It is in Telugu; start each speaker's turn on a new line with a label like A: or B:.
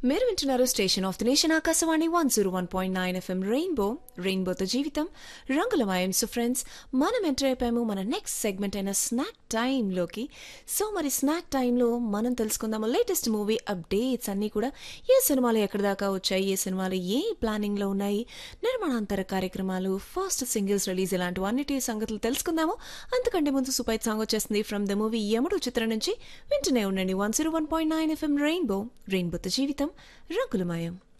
A: మీరు వింటున్నారు station of the nation Akashvani one zero one point nine FM rainbow రెయిన్బోతో జీవితం రంగులమయం సో ఫ్రెండ్స్ మనం ఎంటర్ అయిపోయాము మన నెక్స్ట్ సెగ్మెంట్ అయిన స్నాక్ టైంలోకి సో మరి స్నాక్ టైంలో మనం తెలుసుకుందాము లేటెస్ట్ మూవీ అప్డేట్స్ అన్నీ కూడా ఏ సినిమాలు ఎక్కడి దాకా వచ్చాయి ఏ సినిమాలు ఏ ప్లానింగ్లో ఉన్నాయి నిర్మాణాంతర కార్యక్రమాలు ఫస్ట్ సింగిల్స్ రిలీజ్ ఇలాంటివన్నిటి సంగతులు తెలుసుకుందాము అంతకంటే ముందు సూపైట్ సాంగ్ వచ్చేస్తుంది ఫ్రమ్ ద మూవీ యముడు చిత్రం నుంచి వింటూనే ఉండండి one zero one point nine FM rainbow రెయిన్బోతో జీవితం రంగులమయం